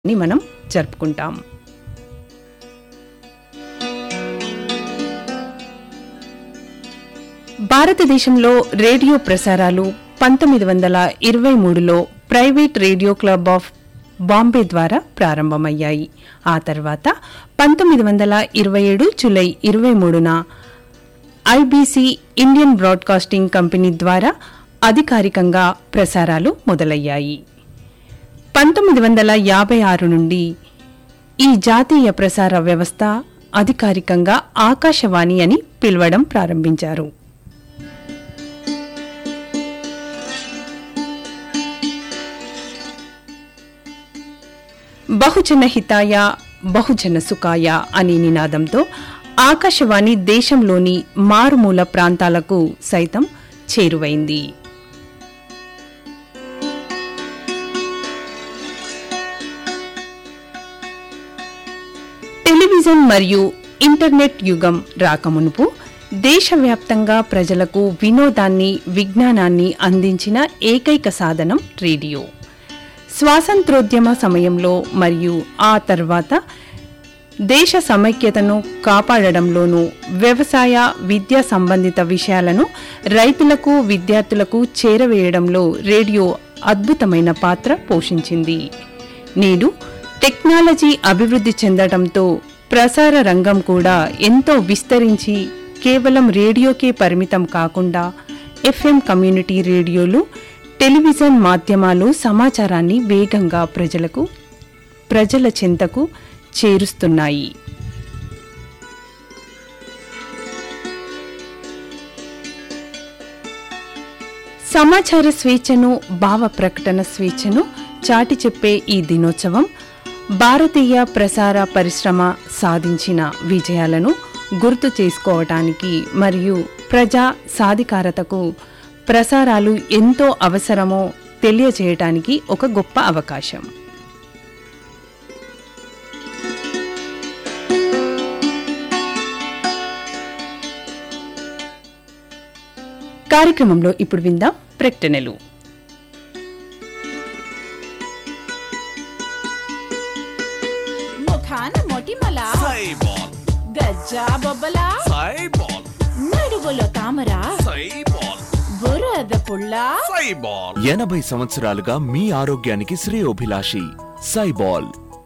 ని మనం జరుపుకుంటాం భారతదేశంలో రేడియో ప్రసారాలు పంతొమ్మిది వందల ఇరవై మూడులో private radio club of Bombay ద్వారా ప్రారంభమయ్యాయి ఆ తర్వాత పంతొమ్మిది వందల ఇరవై ఏడు జులై ఇరవై మూడున ఐబీసీ ఇండియన్ బ్రాడ్కాస్టింగ్ కంపెనీ ద్వారా అధికారికంగా ప్రసారాలు మొదలయ్యాయి పంతొమ్మిది వందల యాభై ఆరు నుండి ఈ జాతీయ ప్రసార వ్యవస్థ అధికారికంగా ఆకాశవాణి అని పిలవడం ప్రారంభించారు బహుజన హితాయ బహుజన సుఖాయ అనే నినాదంతో ఆకాశవాణి దేశంలోని మారుమూల ప్రాంతాలకు సైతం చేరువైంది టెలివిజన్ మరియు ఇంటర్నెట్ యుగం రాకమునుపు దేశవ్యాప్తంగా ప్రజలకు వినోదాన్ని విజ్ఞానాన్ని అందించిన ఏకైక సాధనం రేడియో స్వాతంత్రోద్యమ సమయంలో మరియు ఆ తర్వాత దేశ సమైక్యతను కాపాడడంలోనూ వ్యవసాయ విద్యా సంబంధిత విషయాలను రైతులకు విద్యార్థులకు చేరవేయడంలో రేడియో అద్భుతమైన పాత్ర పోషించింది నేడు టెక్నాలజీ అభివృద్ధి చెందడంతో ప్రసార రంగం కూడా ఎంతో విస్తరించి కేవలం రేడియోకే పరిమితం కాకుండా ఎఫ్ఎం కమ్యూనిటీ రేడియోలు టెలివిజన్ మాధ్యమాలు సమాచారాన్ని వేగంగా ప్రజలకు ప్రజల చెంతకు చేరుస్తున్నాయి సమాచార స్వేచ్ఛను భావ ప్రకటన స్వేచ్ఛను చాటి చెప్పే ఈ దినోత్సవం భారతీయ ప్రసార పరిశ్రమ సాధించిన విజయాలను గుర్తు చేసుకోవటానికి మరియు ప్రజా సాధికారతకు ప్రసారాలు ఎంతో అవసరమో తెలియజేయటానికి ఒక గొప్ప అవకాశం కార్యక్రమంలో ఇప్పుడు విందాం ప్రకటనలు ముఖాన మొటిమల సైబాల్ గజ్జా బొబ్బల సైబాల్ నడుగులో తామర సైబాల్ బురద పుల్ల సైబాల్ ఎనభై సంవత్సరాలుగా మీ ఆరోగ్యానికి శ్రేయోభిలాషి సైబాల్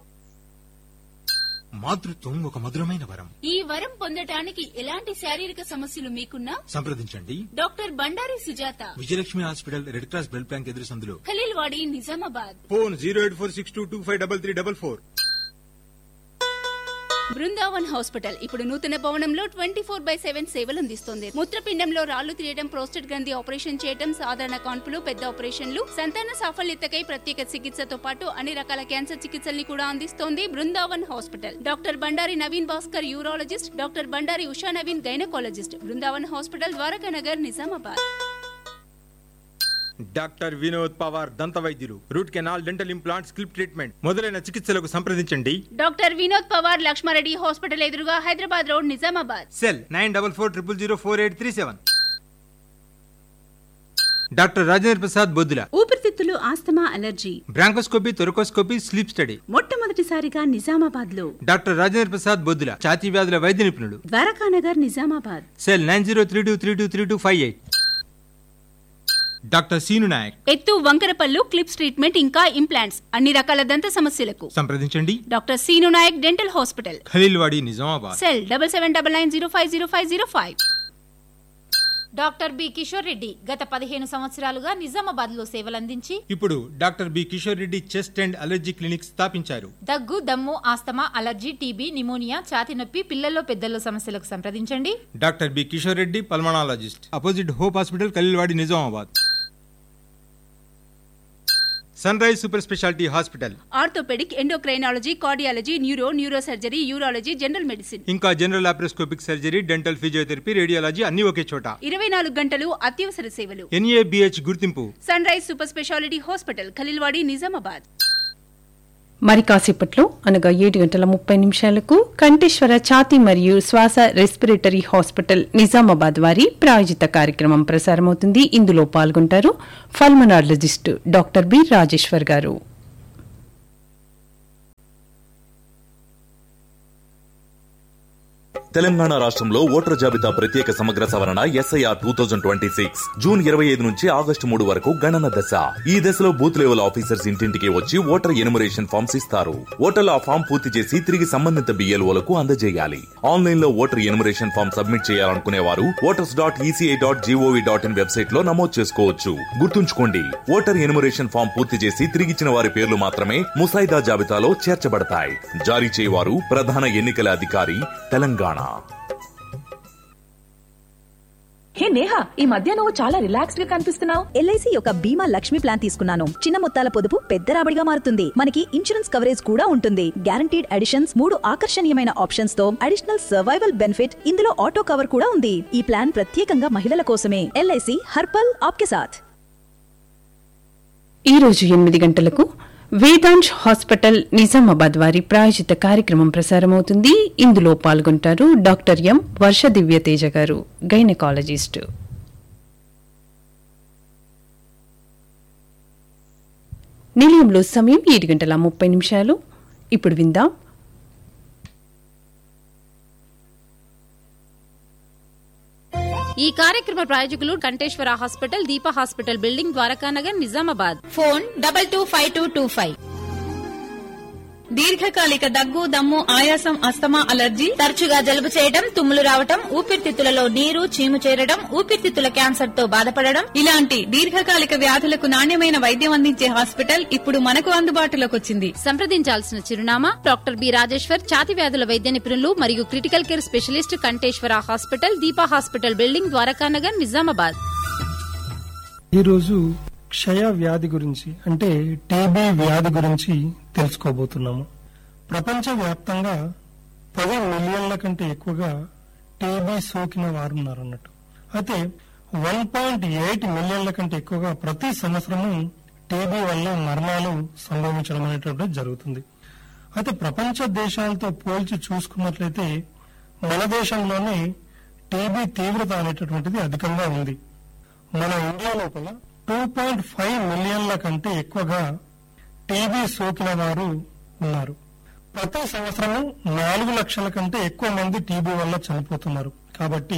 మాతృత్వం ఒక మధురమైన వరం ఈ వరం పొందటానికి ఎలాంటి శారీరక సమస్యలు మీకున్నా సంప్రదించండి doctor Bandari Sujatha Vijayalakshmi hospital red cross blood bank ఎదురు సందులో Khaleelwadi Nizamabad phone zero eight four six two two five double three double four Brindavan hospital ఇప్పుడు నూతన భవనంలో ట్వంటీ ఫోర్ బై సెవెన్ సేవలు అందిస్తోంది మూత్రపిండంలో రాళ్లు తీయడం ప్రోస్టేట్ గ్రంథి ఆపరేషన్ చేయడం సాధారణ కాన్పులు పెద్ద ఆపరేషన్లు సంతాన సాఫల్యతకై ప్రత్యేక చికిత్సతో పాటు అన్ని రకాల క్యాన్సర్ చికిత్సల్ని కూడా అందిస్తోంది Brindavan hospital doctor Bandari Naveen Bhaskar urologist doctor Bandari Usha Naveen gynaecologist Brindavan hospital Dwaraka Nagar Nizamabad doctor Vinod Pawar దంత వైద్యులు రూట్ కెనాల్ డెంటల్ ఇంప్లాంట్ స్కిల్ప్ ట్రీట్మెంట్ మొదలైన చికిత్సలకు సంప్రదించండి డాక్టర్ వినోద్ పవార్ లక్ష్మారెడ్డి హాస్పిటల్ ఎదురుగా Hyderabad road Nizamabad cell nine double four triple zero four eight three seven doctor Rajendra Prasad Boddula ఊపిరితిత్తులు asthma allergy bronchoscopy thoracoscopy sleep study మొట్టమొదటిసారిగా నిజామాబాద్ లో డాక్టర్ రాజేంద్ర ప్రసాద్ బొద్దుల ఛాతీ వ్యాధుల వైద్య నిపుణుడు Dwarakanagar Nizamabad cell nine zero three two three two three two five eight doctor Seenu Naik ఎత్తు వంకరపల్లు clips treatment ఇంకా ఇంప్లాంట్స్ అన్ని రకాల దంత సమస్యలకు సంప్రదించండి doctor Seenu Naik dental hospital Khaleelwadi Nizamabad cell double seven double nine zero five zero five zero five doctor B Kishore Reddy గత పదిహేను సంవత్సరాలుగా నిజామాబాద్ లో సేవలందించి ఇప్పుడు doctor B Kishore Reddy chest and allergy clinic స్థాపించారు దగ్గు దమ్ము ఆస్తమా అలర్జీ టీబీ నిమోనియా ఛాతి నొప్పి పిల్లల్లో పెద్దల్లో సమస్యలకు సంప్రదించండి doctor B Kishore Reddy pulmonologist opposite Hope hospital Khaleelwadi Nizamabad Sunrise super speciality hospital orthopaedic endocrinology cardiology neuro neuro surgery urology general medicine ఇంకా general laparoscopic surgery dental physiotherapy radiology అన్ని ఒకే చోట ఇరవై నాలుగు గంటలు అత్యవసర సేవలు ఎన్ఏబిహెచ్ గుర్తింపు Sunrise super speciality hospital Khaleelwadi Nizamabad మరి కాసేపట్లో అనగా ఏడు గంటల ముప్పై నిమిషాలకు కంఠేశ్వర ఛాతి మరియు శ్వాస రెస్పిరేటరీ హాస్పిటల్ నిజామాబాద్ వారి ప్రాయోజిత కార్యక్రమం ప్రసారమవుతుంది ఇందులో పాల్గొంటారు పల్మనాలజిస్ట్ డాక్టర్ బి రాజేశ్వర్ గారు తెలంగాణ రాష్ట్రంలో ఓటర్ జాబితా ప్రత్యేక సమగ్ర సవరణ SIR two thousand twenty six June ఇరవై ఐదు నుంచి ఆగస్టు మూడు వరకు గణన దశ ఈ దశలో బూత్ లెవెల్ ఆఫీసర్స్ ఇంటింటికి వచ్చి ఓటర్ ఎనుమరేషన్ ఫామ్స్ ఇస్తారు ఓటర్లు ఆ ఫామ్ పూర్తి చేసి తిరిగి సంబంధిత బిఎల్ఓలకు అందజేయాలి ఆన్లైన్ లో ఓటర్ ఎనుమరేషన్ ఫామ్ సబ్మిట్ చేయాలనుకునే వారు voters dot ECI dot G O V dot in website లో నమోదు చేసుకోవచ్చు గుర్తుంచుకోండి ఓటర్ ఎనుమరేషన్ ఫామ్ పూర్తి చేసి తిరిగిచ్చిన వారి పేర్లు మాత్రమే ముసాయిదా జాబితాలో చేర్చబడతాయి జారీ చేయవారు ప్రధాన ఎన్నికల అధికారి తెలంగాణ హే నేహా ఈ మధ్య నువ్వు చాలా రిలాక్స్డ్ గా కనిపిస్తున్నావు ఎల్ఐసి యొక్క బీమా లక్ష్మి ప్లాన్ తీసుకున్నాను చిన్న మొత్తాల పొదుపు పెద్ద రాబడిగా మారుతుంది మనకి ఇన్సూరెన్స్ కవరేజ్ కూడా ఉంటుంది గ్యారంటీడ్ అడిషన్స్ మూడు ఆకర్షణీయమైన ఆప్షన్స్ తో అడిషనల్ సర్వైవల్ బెనిఫిట్ ఇందులో ఆటో కవర్ కూడా ఉంది ఈ ప్లాన్ ప్రత్యేకంగా మహిళల కోసమే ఎల్ఐసి హర్పల్ ఆప్కే సాథ్ ఈ రోజు ఎనిమిది గంటలకు వేదాంశ్ హాస్పిటల్ నిజామాబాద్ వారి ప్రాయోజిత కార్యక్రమం ప్రసారమవుతుంది ఇందులో పాల్గొంటారు డాక్టర్ ఎం వర్ష దివ్యతేజ గారు గైనకాలజిస్ట్ నిలయంలో సమయం ఏడు గంటల ముప్పై నిమిషాలు ఇప్పుడు విందాం ఈ కార్యక్రమ ప్రాయోజకులు Kanteshwar hospital Deepa hospital building Dwarakanagar Nizamabad phone double two five two two five దీర్ఘకాలిక దగ్గు దమ్ము ఆయాసం అస్తమా అలర్జీ తరచుగా జలుబు చేయడం తుమ్ములు రావటం ఊపిరితిత్తులలో నీరు చీము చేరడం ఊపిరితిత్తుల క్యాన్సర్ తో బాధపడడం ఇలాంటి దీర్ఘకాలిక వ్యాధులకు నాణ్యమైన వైద్యం అందించే హాస్పిటల్ ఇప్పుడు మనకు అందుబాటులోకి వచ్చింది సంప్రదించాల్సిన చిరునామా డాక్టర్ బి రాజేశ్వర్ ఛాతి వ్యాధుల వైద్య నిపుణులు మరియు critical care specialist Kanteshwar hospital Deepa hospital building Dwarakanagar Nizamabad ఈరోజు క్షయ వ్యాధి గురించి అంటే టీబీ వ్యాధి గురించి తెలుసుకోబోతున్నాము ప్రపంచ వ్యాప్తంగా పది మిలియన్ల కంటే ఎక్కువగా టీబీ సోకిన వారు ఉన్నారన్నట్టు అయితే వన్ పాయింట్ ఎయిట్ మిలియన్ల కంటే ఎక్కువగా ప్రతి సంవత్సరము టీబీ వల్ల మరణాలు సంభవించడం అనేటువంటిది జరుగుతుంది అయితే ప్రపంచ దేశాలతో పోల్చి చూసుకున్నట్లయితే మన దేశంలోనే టీబీ తీవ్రత అనేటటువంటిది అధికంగా ఉంది మన ఇండియా లోపల టూ పాయింట్ ఫైవ్ మిలియన్ల కంటే ఎక్కువగా టీబీ సోకిన వారు ఉన్నారు ప్రతి సంవత్సరం నాలుగు లక్షల కంటే ఎక్కువ మంది టీబీ వల్ల చనిపోతున్నారు కాబట్టి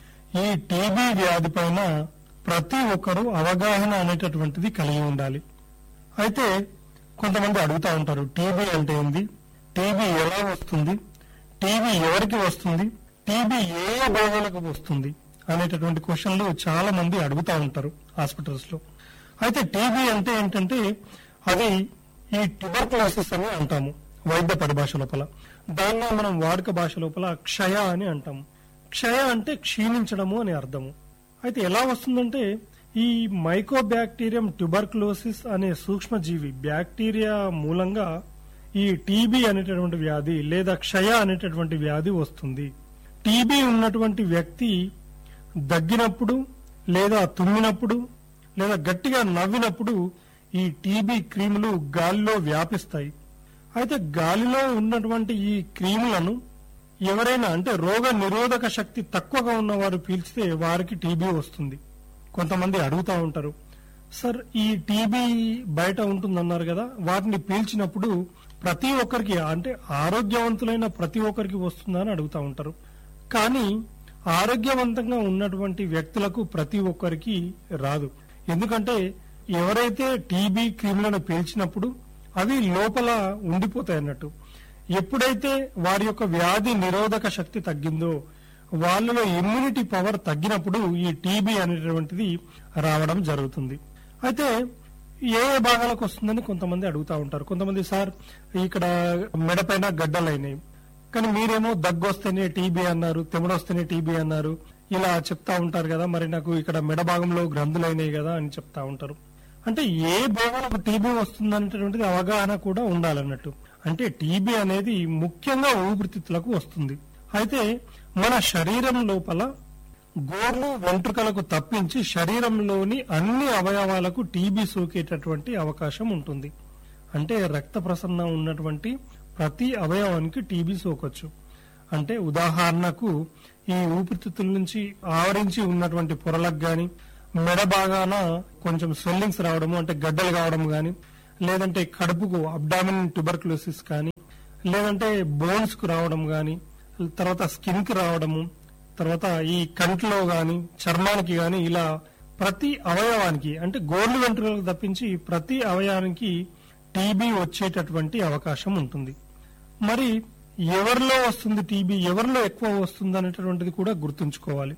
ఈ టీబీ వ్యాధి పైన ప్రతి ఒక్కరూ అవగాహన అనేటటువంటిది కలిగి ఉండాలి అయితే కొంతమంది అడుగుతా ఉంటారు టీబీ అంటే ఏంది టీబీ ఎలా వస్తుంది టీబీ ఎవరికి వస్తుంది టీబీ ఏ ఏ భాగాలకు వస్తుంది అనేటటువంటి క్వశ్చన్లు చాలా మంది అడుగుతా ఉంటారు హాస్పిటల్స్ లో అయితే టీబీ అంటే ఏంటంటే అది ఈ ట్యూబర్కులోసిస్ అని అంటాము వైద్య పరిభాష లోపల దాన్ని మనం వాడుక భాష లోపల క్షయ అని అంటాము క్షయ అంటే క్షీణించడము అని అర్థము అయితే ఎలా వస్తుందంటే ఈ మైకోబ్యాక్టీరియం ట్యూబర్కులోసిస్ అనే సూక్ష్మజీవి బ్యాక్టీరియా మూలంగా ఈ టీబీ అనేటటువంటి వ్యాధి లేదా క్షయ అనేటటువంటి వ్యాధి వస్తుంది టీబీ ఉన్నటువంటి వ్యక్తి దగ్గినప్పుడు లేదా తుమ్మినప్పుడు లేదా గట్టిగా నవ్వినప్పుడు ఈ టీబీ క్రీములు గాలిలో వ్యాపిస్తాయి అయితే గాలిలో ఉన్నటువంటి ఈ క్రీములను ఎవరైనా అంటే రోగ నిరోధక శక్తి తక్కువగా ఉన్నవారు పీల్చితే వారికి టీబీ వస్తుంది కొంతమంది అడుగుతా ఉంటారు సార్ ఈ టీబీ బయట ఉంటుందన్నారు కదా వాటిని పీల్చినప్పుడు ప్రతి ఒక్కరికి అంటే ఆరోగ్యవంతులైన ప్రతి ఒక్కరికి వస్తుందని అడుగుతా ఉంటారు కానీ ఆరోగ్యవంతంగా ఉన్నటువంటి వ్యక్తులకు ప్రతి ఒక్కరికి రాదు ఎందుకంటే ఎవరైతే టీబీ క్రిములను పీల్చినప్పుడు అవి లోపల ఉండిపోతాయి అన్నట్టు ఎప్పుడైతే వారి యొక్క వ్యాధి నిరోధక శక్తి తగ్గిందో వాళ్ళలో ఇమ్యూనిటీ పవర్ తగ్గినప్పుడు ఈ టీబీ అనేటువంటిది రావడం జరుగుతుంది అయితే ఏ ఏ భాగాలకు వస్తుందని కొంతమంది అడుగుతా ఉంటారు కొంతమంది సార్ ఇక్కడ మెడపైన గడ్డలైనాయి కానీ మీరేమో దగ్గు వస్తేనే టీబీ అన్నారు తెమడొస్తేనే టీబీ అన్నారు ఇలా చెప్తా ఉంటారు కదా మరి నాకు ఇక్కడ మెడ భాగంలో గ్రంథులైనాయి కదా అని చెప్తా ఉంటారు అంటే ఏ భాగాలకు టీబీ వస్తుందనేటటువంటిది అవగాహన కూడా ఉండాలన్నట్టు అంటే టీబీ అనేది ముఖ్యంగా ఊపిరితిత్తులకు వస్తుంది అయితే మన శరీరం లోపల గోర్లు వెంట్రుకలకు తప్పించి శరీరంలోని అన్ని అవయవాలకు టీబీ సోకేటటువంటి అవకాశం ఉంటుంది అంటే రక్త ప్రసరణ ఉన్నటువంటి ప్రతి అవయవానికి టీబీ సోకొచ్చు అంటే ఉదాహరణకు ఈ ఊపిరితిత్తుల నుంచి ఆవరించి ఉన్నటువంటి పొరలకు గాని మెడ భాగాన కొంచెం స్వెల్లింగ్స్ రావడము అంటే గడ్డలు కావడం గాని లేదంటే కడుపుకు అబ్డామిన్ ట్యూబర్కులోసిస్ కానీ లేదంటే బోన్స్ కు రావడం గాని తర్వాత స్కిన్ కి రావడము తర్వాత ఈ కంటిలో గాని చర్మానికి గాని ఇలా ప్రతి అవయవానికి అంటే గోర్లు వెంట్రుకలకు తప్పించి ప్రతి అవయవానికి టీబీ వచ్చేటటువంటి అవకాశం ఉంటుంది మరి ఎవరిలో వస్తుంది టీబీ ఎవరిలో ఎక్కువ వస్తుంది అనేటటువంటిది కూడా గుర్తుంచుకోవాలి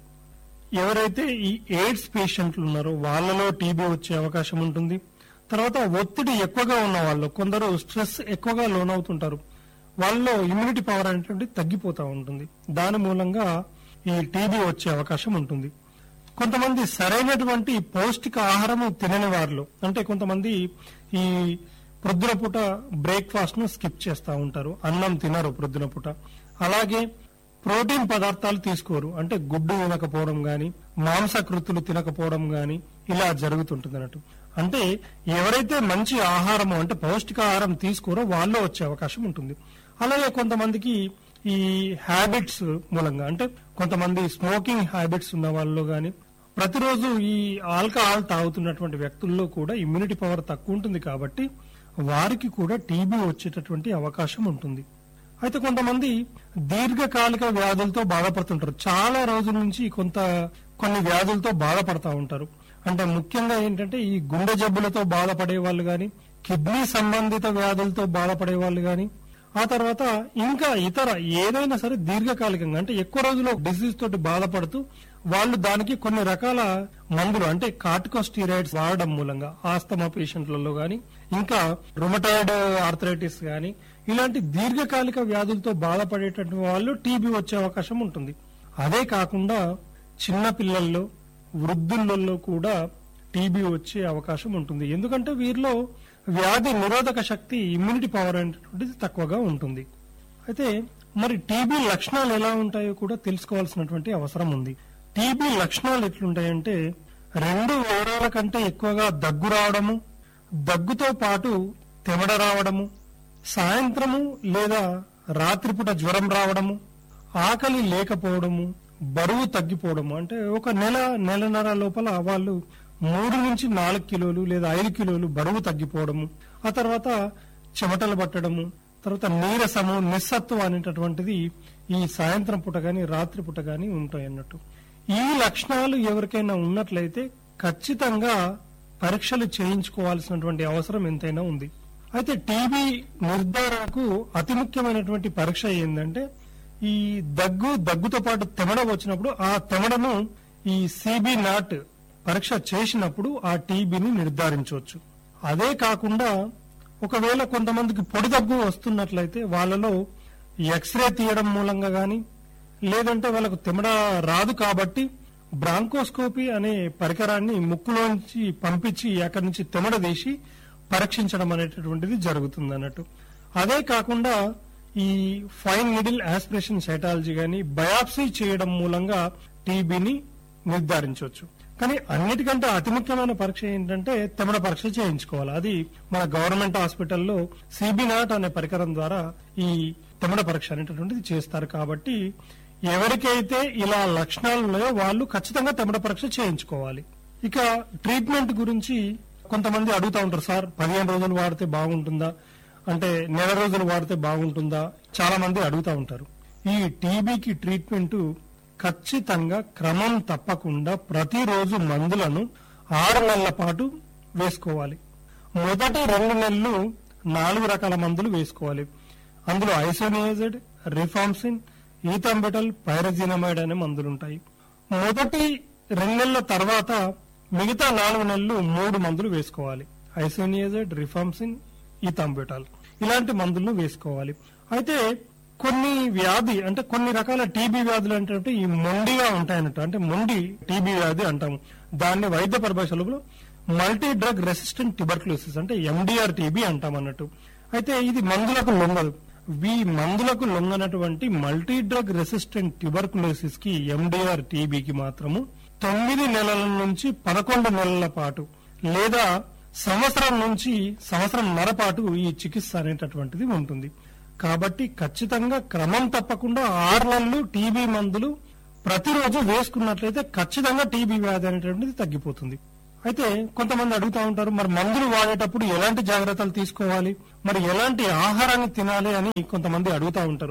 ఎవరైతే ఈ ఎయిడ్స్ పేషెంట్లు ఉన్నారో వాళ్ళలో టీబీ వచ్చే అవకాశం ఉంటుంది తర్వాత ఒత్తిడి ఎక్కువగా ఉన్న వాళ్ళు కొందరు స్ట్రెస్ ఎక్కువగా లోనవుతుంటారు వాళ్ళలో ఇమ్యూనిటీ పవర్ అనేటువంటి తగ్గిపోతూ ఉంటుంది దాని మూలంగా ఈ టీబీ వచ్చే అవకాశం ఉంటుంది కొంతమంది సరైనటువంటి పౌష్టిక ఆహారము తినని వారిలో అంటే కొంతమంది ఈ ప్రొద్దున పూట బ్రేక్ఫాస్ట్ ను స్కిప్ చేస్తూ ఉంటారు అన్నం తినరు ప్రొద్దున పూట అలాగే ప్రోటీన్ పదార్థాలు తీసుకోరు అంటే గుడ్డు తినకపోవడం గాని మాంసకృతులు తినకపోవడం గాని ఇలా జరుగుతుంటుంది అన్నట్టు అంటే ఎవరైతే మంచి ఆహారము అంటే పౌష్టికాహారం తీసుకోరో వాళ్ళు వచ్చే అవకాశం ఉంటుంది అలాగే కొంతమందికి ఈ హ్యాబిట్స్ మూలంగా అంటే కొంతమంది స్మోకింగ్ హ్యాబిట్స్ ఉన్న వాళ్ళు గాని ప్రతిరోజు ఈ ఆల్కహాల్ తాగుతున్నటువంటి వ్యక్తుల్లో కూడా ఇమ్యూనిటీ పవర్ తక్కువ ఉంటుంది కాబట్టి వారికి కూడా టీబీ వచ్చేటటువంటి అవకాశం ఉంటుంది అయితే కొంతమంది దీర్ఘకాలిక వ్యాధులతో బాధపడుతుంటారు చాలా రోజుల నుంచి కొంత కొన్ని వ్యాధులతో బాధపడతా ఉంటారు అంటే ముఖ్యంగా ఏంటంటే ఈ గుండె జబ్బులతో బాధపడే వాళ్ళు గాని కిడ్నీ సంబంధిత వ్యాధులతో బాధపడే వాళ్ళు గాని ఆ తర్వాత ఇంకా ఇతర ఏదైనా సరే దీర్ఘకాలికంగా అంటే ఎక్కువ రోజులు డిసీజ్ తోటి బాధపడుతూ వాళ్ళు దానికి కొన్ని రకాల మందులు అంటే కార్టికోస్టీరాయిడ్స్ వాడడం మూలంగా ఆస్తమా పేషెంట్లలో గాని ఇంకా రుమటాయిడ్ ఆర్థరైటిస్ గాని ఇలాంటి దీర్ఘకాలిక వ్యాధులతో బాధపడేటటువంటి వాళ్ళు టీబీ వచ్చే అవకాశం ఉంటుంది అదే కాకుండా చిన్న పిల్లల్లో వృద్ధులలో కూడా టీబీ వచ్చే అవకాశం ఉంటుంది ఎందుకంటే వీరిలో వ్యాధి నిరోధక శక్తి ఇమ్యూనిటీ పవర్ అనేటువంటిది తక్కువగా ఉంటుంది అయితే మరి టీబీ లక్షణాలు ఎలా ఉంటాయో కూడా తెలుసుకోవాల్సినటువంటి అవసరం ఉంది టీబీ లక్షణాలు ఎట్లుంటాయంటే రెండు వారాల కంటే ఎక్కువగా దగ్గు రావడము దగ్గుతో పాటు తెమడ రావడము సాయంత్రము లేదా రాత్రిపూట జ్వరం రావడము ఆకలి లేకపోవడము బరువు తగ్గిపోవడము అంటే ఒక నెల నెలన్నర లోపల వాళ్ళు మూడు నుంచి నాలుగు కిలోలు లేదా ఐదు కిలోలు బరువు తగ్గిపోవడము ఆ తర్వాత చెమటలు పట్టడము తర్వాత నీరసము నిస్సత్వం అనేటటువంటిది ఈ సాయంత్రం పూట గాని రాత్రి పూట గాని ఉంటాయి అన్నట్టు ఈ లక్షణాలు ఎవరికైనా ఉన్నట్లయితే ఖచ్చితంగా పరీక్షలు చేయించుకోవాల్సినటువంటి అవసరం ఎంతైనా ఉంది అయితే టీబీ నిర్ధారణకు అతి ముఖ్యమైనటువంటి పరీక్ష ఏంటంటే ఈ దగ్గు దగ్గుతో పాటు తెమడ వచ్చినప్పుడు ఆ తెమడను ఈ సిబి నాట్ పరీక్ష చేసినప్పుడు ఆ టీబీని నిర్ధారించవచ్చు అదే కాకుండా ఒకవేళ కొంతమందికి పొడి దగ్గు వస్తున్నట్లయితే వాళ్ళలో ఎక్స్రే తీయడం మూలంగా గాని లేదంటే వాళ్ళకు తెమడ రాదు కాబట్టి బ్రాంకోస్కోపీ అనే పరికరాన్ని ముక్కులోంచి పంపించి అక్కడి నుంచి తెమడ తీసి పరీక్షించడం అనేటటువంటిది జరుగుతుంది అన్నట్టు అదే కాకుండా ఈ ఫైన్ మిడిల్ ఆస్పిరేషన్ సైటాలజీ గాని బయాప్సీ చేయడం మూలంగా టీబీని నిర్ధారించవచ్చు కానీ అన్నిటికంటే అతి ముఖ్యమైన పరీక్ష ఏంటంటే తెమడ పరీక్ష చేయించుకోవాలి అది మన గవర్నమెంట్ హాస్పిటల్లో సిబి నాట్ అనే పరికరం ద్వారా ఈ తెమడ పరీక్ష అనేటటువంటిది చేస్తారు కాబట్టి ఎవరికైతే ఇలా లక్షణాలు ఉన్నాయో వాళ్ళు ఖచ్చితంగా తెమడ పరీక్ష చేయించుకోవాలి ఇక ట్రీట్మెంట్ గురించి కొంతమంది అడుగుతా ఉంటారు సార్ పదిహేను రోజులు వాడితే బాగుంటుందా అంటే నెల రోజులు వాడితే బాగుంటుందా చాలా మంది అడుగుతా ఉంటారు ఈ టీబీకి ట్రీట్మెంట్ ఖచ్చితంగా క్రమం తప్పకుండా ప్రతిరోజు మందులను ఆరు నెలల పాటు వేసుకోవాలి మొదటి రెండు నెలలు నాలుగు రకాల మందులు వేసుకోవాలి అందులో ఐసోనియాజిడ్ రిఫామ్సిన్ ఈథంబెటల్ పైరజినమైడ్ అనే మందులు ఉంటాయి మొదటి రెండు నెలల తర్వాత మిగతా నాలుగు నెలలు మూడు మందులు వేసుకోవాలి ఐసోనియాజిడ్ రిఫామ్సిన్ ఈథంబెటాల్ ఇలాంటి మందులను వేసుకోవాలి అయితే కొన్ని వ్యాధి అంటే కొన్ని రకాల టీబీ వ్యాధులు అంటే ఈ మొండిగా ఉంటాయన్నట్టు అంటే మొండి టీబీ వ్యాధి అంటాము దాన్ని వైద్య పరిభాషలో మల్టీ డ్రగ్ రెసిస్టెంట్ ట్యూబర్క్లోసిస్ అంటే ఎండిఆర్ టీబీ అంటాం అన్నట్టు అయితే ఇది మందులకు లొంగదు ఈ మందులకు లొంగనటువంటి మల్టీ డ్రగ్ రెసిస్టెంట్ ట్యూబర్క్లోసిస్ కి ఎండిఆర్ టీబీకి మాత్రము తొమ్మిది నెలల నుంచి పదకొండు నెలల పాటు లేదా సంవత్సరం నుంచి సంవత్సరం పాటు ఈ చికిత్స అనేటటువంటిది ఉంటుంది కాబట్టి ఖచ్చితంగా క్రమం తప్పకుండా ఆరు నెలలు టీబీ మందులు ప్రతిరోజు వేసుకున్నట్లయితే ఖచ్చితంగా టీబీ వ్యాధి అనేటువంటిది తగ్గిపోతుంది అయితే కొంతమంది అడుగుతా ఉంటారు మరి మందులు వాడేటప్పుడు ఎలాంటి జాగ్రత్తలు తీసుకోవాలి మరి ఎలాంటి ఆహారాన్ని తినాలి అని కొంతమంది అడుగుతా ఉంటారు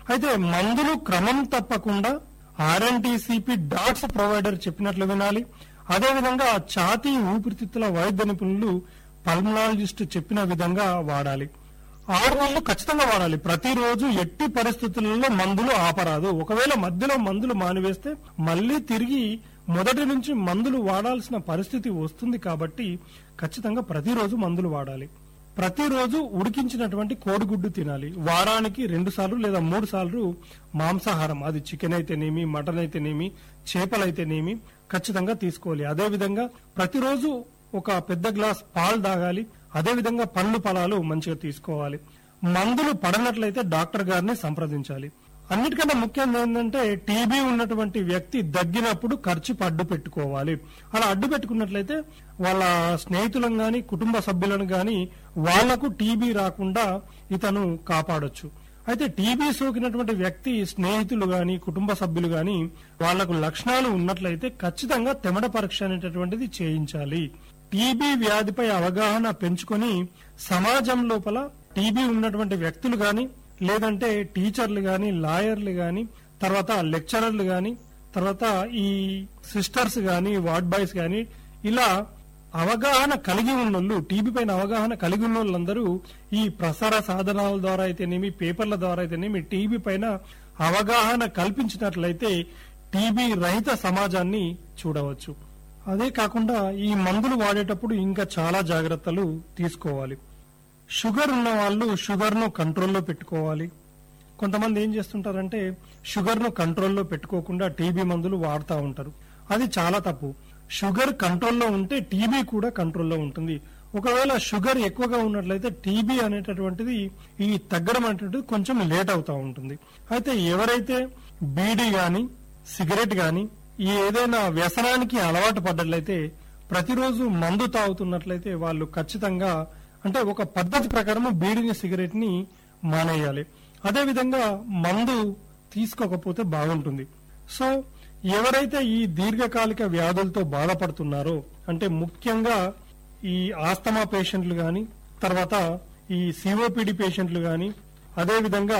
అయితే మందులు క్రమం తప్పకుండా ఆర్ఎన్టీసీపీ డాట్స్ ప్రొవైడర్ చెప్పినట్లు వినాలి అదేవిధంగా ఛాతీ ఊపిరితిత్తుల వైద్య నిపుణులు పల్మనాలజిస్ట్ చెప్పిన విధంగా వాడాలి ఆరు నెలలు ఖచ్చితంగా వాడాలి ప్రతిరోజు ఎట్టి పరిస్థితులలో మందులు ఆపరాదు ఒకవేళ మధ్యలో మందులు మానివేస్తే మళ్ళీ తిరిగి మొదటి నుంచి మందులు వాడాల్సిన పరిస్థితి వస్తుంది కాబట్టి ఖచ్చితంగా ప్రతిరోజు మందులు వాడాలి ప్రతిరోజు ఉడికించినటువంటి కోడిగుడ్డు తినాలి వారానికి రెండు సార్లు లేదా మూడు సార్లు మాంసాహారం అది చికెన్ అయితేనేమి మటన్ అయితేనేమి చేపలైతేనేమి ఖచ్చితంగా తీసుకోవాలి అదే విధంగా ప్రతిరోజు ఒక పెద్ద గ్లాస్ పాలు తాగాలి అదే విధంగా పండ్లు ఫలాలు మంచిగా తీసుకోవాలి మందులు పడనట్లయితే డాక్టర్ గారిని సంప్రదించాలి అన్నిటికన్నా ముఖ్యంగా ఏంటంటే టీబీ ఉన్నటువంటి వ్యక్తి దగ్గినప్పుడు ఖర్చు అడ్డు పెట్టుకోవాలి అలా అడ్డు పెట్టుకున్నట్లయితే వాళ్ళ స్నేహితులను గాని కుటుంబ సభ్యులను గాని వాళ్లకు టీబీ రాకుండా ఇతను కాపాడొచ్చు అయితే టీబీ సోకినటువంటి వ్యక్తి స్నేహితులు గాని కుటుంబ సభ్యులు గాని వాళ్లకు లక్షణాలు ఉన్నట్లయితే ఖచ్చితంగా తెమడ పరీక్ష అనేటటువంటిది చేయించాలి టీబీ వ్యాధిపై అవగాహన పెంచుకొని సమాజం లోపల టీబీ ఉన్నటువంటి వ్యక్తులు గాని లేదంటే టీచర్లు గాని లాయర్లు గాని తర్వాత లెక్చరర్లు గాని తర్వాత ఈ సిస్టర్స్ గాని వార్డ్ బాయ్స్ గాని ఇలా అవగాహన కలిగి ఉన్నోళ్ళు టీబీ పైన అవగాహన కలిగి ఉన్న వాళ్ళందరూ ఈ ప్రసార సాధనాల ద్వారా అయితేనేమి పేపర్ల ద్వారా అయితేనేమి టీబీ పైన అవగాహన కల్పించినట్లయితే టీబీ రహిత సమాజాన్ని చూడవచ్చు అదే కాకుండా ఈ మందులు వాడేటప్పుడు ఇంకా చాలా జాగ్రత్తలు తీసుకోవాలి షుగర్ ఉన్న వాళ్ళు షుగర్ ను కంట్రోల్లో పెట్టుకోవాలి కొంతమంది ఏం చేస్తుంటారంటే షుగర్ ను కంట్రోల్లో పెట్టుకోకుండా టీబీ మందులు వాడుతూ ఉంటారు అది చాలా తప్పు షుగర్ కంట్రోల్లో ఉంటే టీబీ కూడా కంట్రోల్లో ఉంటుంది ఒకవేళ షుగర్ ఎక్కువగా ఉన్నట్లయితే టీబీ అనేటటువంటిది ఈ తగ్గడం అనేటువంటిది కొంచెం లేట్ అవుతా ఉంటుంది అయితే ఎవరైతే బీడీ గాని సిగరెట్ గాని ఈ ఏదైనా వ్యసనానికి అలవాటు పడ్డట్లయితే ప్రతిరోజు మందు తాగుతున్నట్లయితే వాళ్ళు ఖచ్చితంగా అంటే ఒక పద్ధతి ప్రకారం బీడిని సిగరెట్ ని మానేయాలి అదేవిధంగా మందు తీసుకోకపోతే బాగుంటుంది సో ఎవరైతే ఈ దీర్ఘకాలిక వ్యాధులతో బాధపడుతున్నారో అంటే ముఖ్యంగా ఈ ఆస్తమా పేషెంట్లు గాని తర్వాత ఈ సిఓపిడి పేషెంట్లు గాని అదేవిధంగా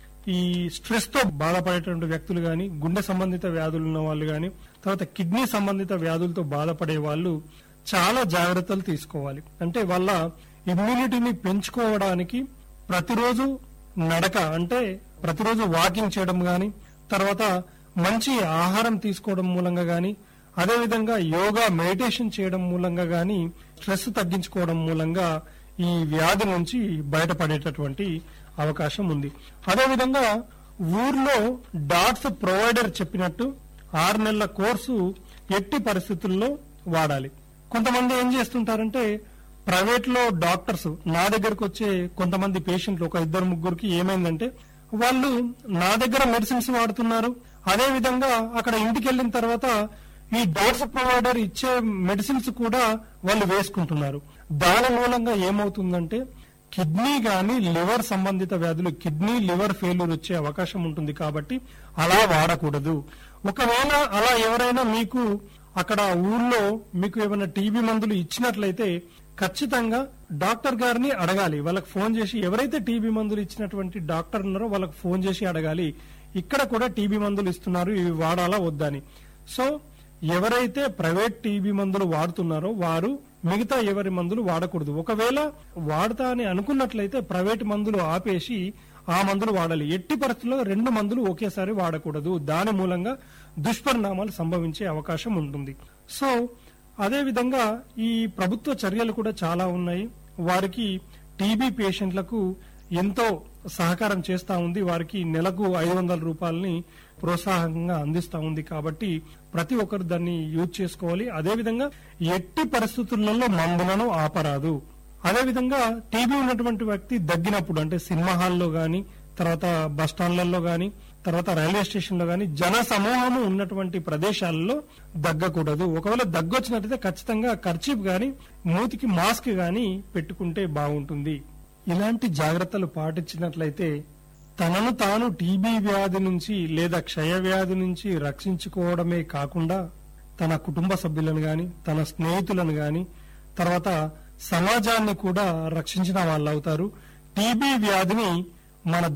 ఈ స్ట్రెస్ తో బాధపడేటువంటి వ్యక్తులు గాని గుండె సంబంధిత వ్యాధులు ఉన్న వాళ్ళు గాని తర్వాత కిడ్నీ సంబంధిత వ్యాధులతో బాధపడే వాళ్ళు చాలా జాగ్రత్తలు తీసుకోవాలి అంటే వాళ్ళ ఇమ్యూనిటీని పెంచుకోవడానికి ప్రతిరోజు నడక అంటే ప్రతిరోజు వాకింగ్ చేయడం గాని తర్వాత మంచి ఆహారం తీసుకోవడం మూలంగా గాని అదేవిధంగా యోగా మెడిటేషన్ చేయడం మూలంగా గాని స్ట్రెస్ తగ్గించుకోవడం మూలంగా ఈ వ్యాధి నుంచి బయటపడేటటువంటి అవకాశం ఉంది అదేవిధంగా ఊర్లో డాట్స్ ప్రొవైడర్ చెప్పినట్టు ఆరు నెలల కోర్సు ఎట్టి పరిస్థితుల్లో వాడాలి కొంతమంది ఏం చేస్తుంటారంటే ప్రైవేట్ లో డాక్టర్స్ నా దగ్గరకు వచ్చే కొంతమంది పేషెంట్లు ఒక ఇద్దరు ముగ్గురికి ఏమైందంటే వాళ్ళు నా దగ్గర మెడిసిన్స్ వాడుతున్నారు అదే విధంగా అక్కడ ఇంటికి వెళ్ళిన తర్వాత ఈ డాక్టర్ ప్రొవైడర్ ఇచ్చే మెడిసిన్స్ కూడా వాళ్ళు వేసుకుంటున్నారు దాని మూలంగా ఏమవుతుందంటే కిడ్నీ గాని లివర్ సంబంధిత వ్యాధులు కిడ్నీ లివర్ ఫెయిల్యూర్ వచ్చే అవకాశం ఉంటుంది కాబట్టి అలా వాడకూడదు ఒకవేళ అలా ఎవరైనా మీకు అక్కడ ఊర్లో మీకు ఏమైనా టీబీ మందులు ఇచ్చినట్లయితే ఖచ్చితంగా డాక్టర్ గారిని అడగాలి వాళ్ళకి ఫోన్ చేసి ఎవరైతే టీబీ మందులు ఇచ్చినటువంటి డాక్టర్ ఉన్నారో వాళ్ళకి ఫోన్ చేసి అడగాలి ఇక్కడ కూడా టీబీ మందులు ఇస్తున్నారు ఇవి వాడాలా వద్దని సో ఎవరైతే ప్రైవేట్ టీబీ మందులు వాడుతున్నారో వారు మిగతా ఎవరి మందులు వాడకూడదు ఒకవేళ వాడతా అని అనుకున్నట్లయితే ప్రైవేట్ మందులు ఆపేసి ఆ మందులు వాడాలి ఎట్టి పరిస్థితుల్లో రెండు మందులు ఒకేసారి వాడకూడదు దాని మూలంగా దుష్పరిణామాలు సంభవించే అవకాశం ఉంటుంది సో అదే విధంగా ఈ ప్రభుత్వ చర్యలు కూడా చాలా ఉన్నాయి వారికి టీబీ పేషెంట్లకు ఎంతో సహకారం చేస్తా ఉంది వారికి నెలకు ఐదు వందల రూపాయలని ప్రోత్సాహంగా అందిస్తా ఉంది కాబట్టి ప్రతి ఒక్కరు దాన్ని యూజ్ చేసుకోవాలి అదే విధంగా ఎట్టి పరిస్థితులలో మందులను ఆపరాదు అదే విధంగా టీబీ ఉన్నటువంటి వ్యక్తి దగ్గినప్పుడు అంటే సినిమా హాల్లో గాని తర్వాత బస్ స్టాండ్లలో గాని తర్వాత రైల్వే స్టేషన్ లో గాని జన సమూహము ఉన్నటువంటి ప్రదేశాలలో దగ్గకూడదు ఒకవేళ దగ్గొచ్చినట్లయితే ఖచ్చితంగా ఖర్చీప్ గాని మూతికి మాస్క్ గాని పెట్టుకుంటే బాగుంటుంది ఇలాంటి జాగ్రత్తలు పాటించినట్లయితే తనను తాను టీబీ వ్యాధి నుంచి లేదా క్షయ వ్యాధి నుంచి రక్షించుకోవడమే కాకుండా తన కుటుంబ సభ్యులను గాని తన స్నేహితులను గాని తర్వాత సమాజాన్ని కూడా రక్షించిన వాళ్ళు అవుతారు టీబీ వ్యాధిని మన